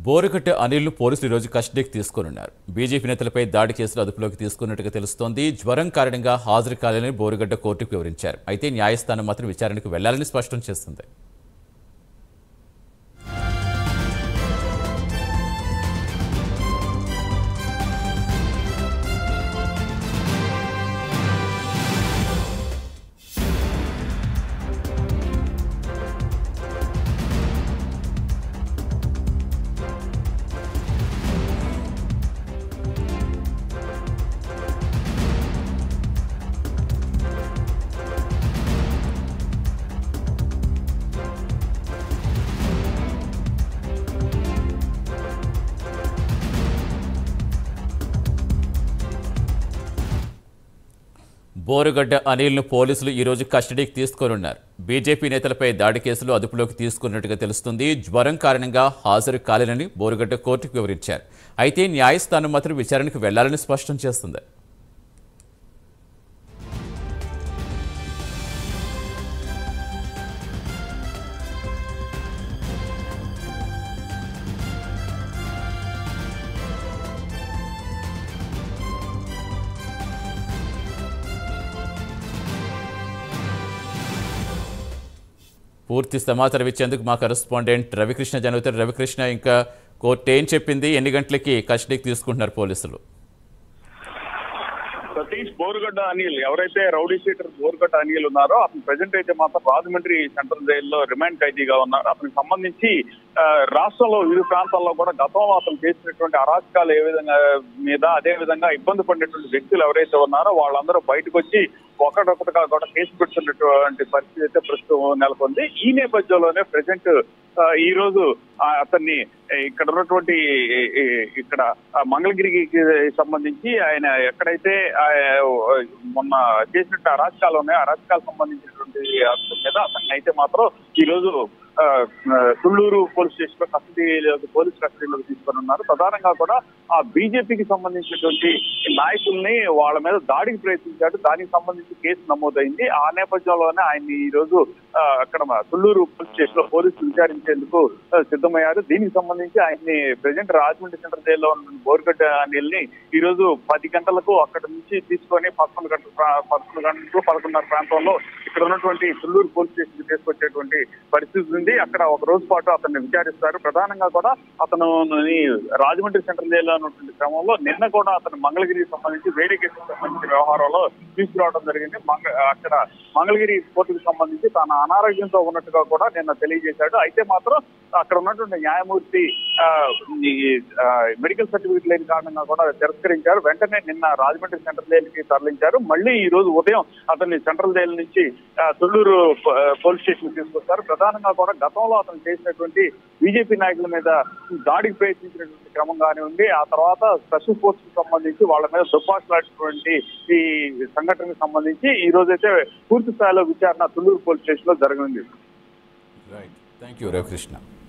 బోరుగడ్డ అనిల్ను పోలీసులు ఈరోజు కస్టడీకి తీసుకున్నారు బీజేపీ నేతలపై దాడి కేసులు అదుపులోకి తీసుకున్నట్టుగా తెలుస్తోంది జ్వరం కారణంగా హాజరు కాలేదని బోరుగడ్డ కోర్టుకు వివరించారు అయితే న్యాయస్థానం మాత్రం విచారణకు వెళ్లాలని స్పష్టం చేస్తుంది బోరుగడ్డ అనిల్ను పోలీసులు ఈరోజు కస్టడీకి తీసుకోనున్నారు బీజేపీ నేతలపై దాడి కేసులు అదుపులోకి తీసుకున్నట్టుగా తెలుస్తుంది జ్వరం కారణంగా హాజరు కాలేనని బోరుగడ్డ కోర్టుకు వివరించారు అయితే న్యాయస్థానం మాత్రం విచారణకు వెళ్లాలని స్పష్టం చేస్తుంది పూర్తి సమాచారం ఇచ్చేందుకు మా కరెస్పాండెంట్ రవికృష్ణ జనవుతారు రవికృష్ణ ఇంకా కోర్టు ఏం చెప్పింది ఎన్ని గంటలకి కస్టడీకి తీసుకుంటున్నారు పోలీసులు సతీష్ బోరుగడ్డ అనిల్ ఎవరైతే రౌడీ షీటర్ బోరుగడ్డ అనిల్ ఉన్నారో అతను ప్రజెంట్ అయితే మాత్రం రాజమండ్రి సెంట్రల్ జైల్లో రిమాండ్ ఖైదీగా ఉన్నారు అతనికి సంబంధించి ఆ, రాష్ట్రంలో వివిధ ప్రాంతాల్లో కూడా గతంలో అతను చేసినటువంటి అరాచకాలు ఏ విధంగా మీద అదే విధంగా ఇబ్బంది పడినటువంటి వ్యక్తులు ఎవరైతే ఉన్నారో వాళ్ళందరూ బయటకు వచ్చి ఒకటొకటిగా కూడా కేసు పెడుతున్నటువంటి పరిస్థితి అయితే ప్రస్తుతం నెలకొంది ఈ నేపథ్యంలోనే ప్రజెంట్ ఈ రోజు ఆ, అతన్ని ఇక్కడ ఉన్నటువంటి ఈ- ఈ- ఇక్కడ ఆ, మంగళగిరికి సంబంధించి ఆయన ఎక్కడైతే ఆ, మొన్న చేసినట్టు అరాచకాలు ఉన్నాయో అరాచకాలకు సంబంధించినటువంటి అంశం మీద అతన్ని అయితే మాత్రం ఈ రోజు ఆ, ఆ, తుళ్ళూరు పోలీస్ స్టేషన్ లో కస్టడీలో పోలీస్ కస్టడీలోకి తీసుకొని ఉన్నారు ప్రధానంగా కూడా ఆ బీజేపీకి సంబంధించినటువంటి నాయకుల్ని వాళ్ళ మీద దాడికి ప్రయత్నించాడు దానికి సంబంధించి కేసు నమోదైంది ఆ నేపథ్యంలోనే ఆయన్ని ఈ రోజు ఆ, అక్కడ మా తుళ్ళూరు పోలీస్ స్టేషన్ లో పోలీసులు విచారించేందుకు ఆ, సిద్ధమయ్యారు దీనికి సంబంధించి ఆయన్ని ప్రజెంట్ రాజమండ్రి సెంట్రల్ జైల్లో ఉన్న బోర్గడ్డ అనిల్ని ఈ రోజు పది గంటలకు అక్కడ నుంచి తీసుకొని పదకొండు గంటల ప్రా- పదకొండు గంటలకు పదకొండున్నర ప్రాంతంలో ఇక్కడ ఉన్నటువంటి తుళ్ళూరు పోలీస్ స్టేషన్ కి తీసుకొచ్చేటువంటి పరిస్థితి ఉంది అక్కడ ఒక రోజు పాటు అతన్ని విచారిస్తారు ప్రధానంగా కూడా అతను ఈ రాజమండ్రి సెంట్రల్ జైల్లో ఉన్నటువంటి క్రమంలో నిన్న కూడా అతను మంగళగిరికి సంబంధించి వేరే కేసుకు సంబంధించిన వ్యవహారంలో తీసుకురావడం జరిగింది మంగ అక్కడ మంగళగిరి కోర్టుకు సంబంధించి తన అనారోగ్యంతో ఉన్నట్టుగా కూడా నిన్న తెలియజేశాడు అయితే మాత్రం అక్కడ ఉన్నటువంటి న్యాయమూర్తి ఆ, ఈ ఆ, మెడికల్ సర్టిఫికేట్ లేని కారణంగా కూడా తిరస్కరించారు వెంటనే నిన్న రాజమండ్రి సెంట్రల్ జైలుకి తరలించారు మళ్ళీ ఈ రోజు ఉదయం అతన్ని సెంట్రల్ జైలు నుంచి ఆ, తొల్లూరు ప- పోలీస్ స్టేషన్ తీసుకొస్తారు ప్రధానంగా కూడా గతంలో అతను చేసినటువంటి బీజేపీ నాయకుల మీద దాడికి ప్రయత్నించినటువంటి క్రమం కానివ్వండి ఆ తర్వాత స్పెషల్ ఫోర్స్ కి సంబంధించి వాళ్ళ మీద దుబ్బాట్లాడినటువంటి ఈ సంఘటనకు సంబంధించి ఈ రోజైతే పూర్తి స్థాయిలో విచారణ తుళ్ళూరు పోలీస్ స్టేషన్ లో జరగనుంది రైట్ థ్యాంక్ యూ రవికృష్ణ